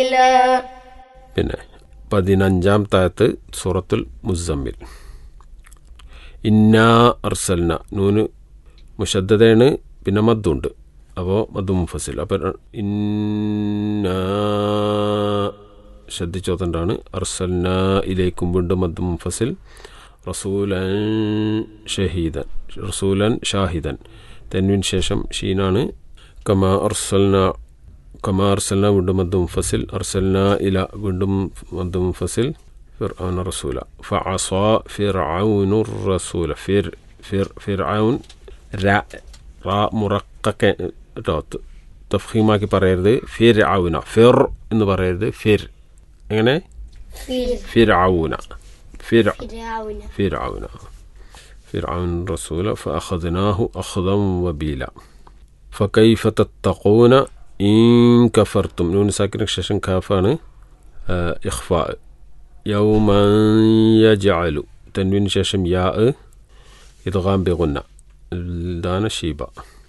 പിന്നെ പതിനഞ്ചാം താഴത്ത് സൂറത്തുൽ മുസമ്മിൽ ഇന്നാ അർസൽന നൂന് മുഷദ്ദതയാണ് പിന്നെ മദ്ദുണ്ട് അപ്പോൾ മദ്ദു മുഫസിൽ അപ്പോൾ ഇന്നാ ശ്രദ്ധിച്ചോത്തണ്ടാണ് അർസൽന ഇലേക്കും വീണ്ടും മദ്ദു മുഫസിൽ റസൂലൻ ഷഹീദൻ റസൂലൻ ഷാഹിദൻ തെൻവിന് ശേഷം ഷീനാണ് കമാ അർസൽന കമാ അർസൽന വീണ്ടും മദ്ദു മുഫസിൽ അർസൽന ഇല വീണ്ടും മദ്ദു മുഫസിൽ فرعون رسولا فعصى فرعون الرسول فر فر فرعون را റാ മുറക്കൊക്കെ കേട്ടോ തഫീമാക്കി പറയരുത് ഫിർ ആവുന ഫിർ എന്ന് പറയരുത് ഫിർ എങ്ങനെ ഫിർ ആവുന ഫിർ ഫിർ ആവുന فرعون الرسول فأخذناه أخذا وبيلا فكيف تتقون إن كفرتم نون ساكن ششن كافان آه إخفاء يوما يجعل تنوين ششم ياء إدغام بغنى دانا شيبا